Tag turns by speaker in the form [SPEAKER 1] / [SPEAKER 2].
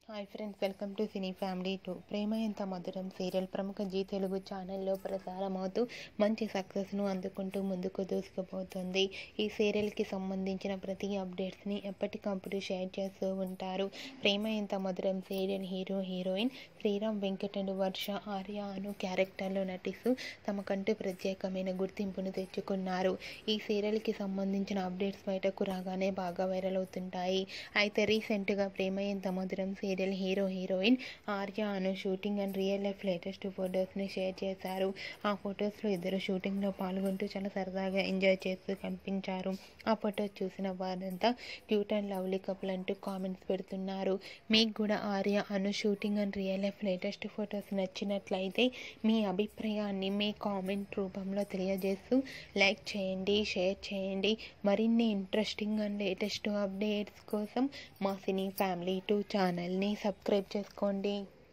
[SPEAKER 1] hi friends welcome to cine family two Prema Entha Madhuram serial ప్రముఖ G Telugu ఛానల్లో ప్రసారమవుతూ మంచి సక్సెస్ను అందుకుంటూ ముందుకు దూసుకుపోతుంది ఈ సీరియల్కి సంబంధించిన ప్రతి అప్డేట్స్ని ఎప్పటికప్పుడు షేర్ చేస్తూ ఉంటారు Prema Entha Madhuram serial hero heroine Sriram Venkat and Varsha Arya Anu క్యారెక్టర్లో నటిస్తూ తమకంటూ ప్రత్యేకమైన గుర్తింపును తెచ్చుకున్నారు ఈ సీరియల్కి సంబంధించిన అప్డేట్స్ బయటకు రాగానే బాగా వైరల్ అవుతుంటాయి అయితే రీసెంట్గా Prema Entha Madhuram serial hero heroine Arya Anu shooting and real life latest ఫొటోస్ని షేర్ చేశారు ఆ ఫొటోస్లో ఇద్దరు షూటింగ్లో పాల్గొంటూ చాలా సరదాగా ఎంజాయ్ చేస్తూ కనిపించారు ఆ ఫొటోస్ చూసిన వారంతా క్యూట్ అండ్ లవ్లీ కపుల్ అంటూ కామెంట్స్ పెడుతున్నారు మీకు కూడా Arya Anu shooting and real life latest photos నచ్చినట్లయితే మీ అభిప్రాయాన్ని మీ కామెంట్ రూపంలో తెలియజేస్తూ లైక్ చేయండి షేర్ చేయండి మరిన్ని ఇంట్రెస్టింగ్ అండ్ లేటెస్ట్ అప్డేట్స్ కోసం మా సినీ ఫ్యామిలీ టూ ఛానల్ని సబ్స్క్రైబ్ చేసుకోండి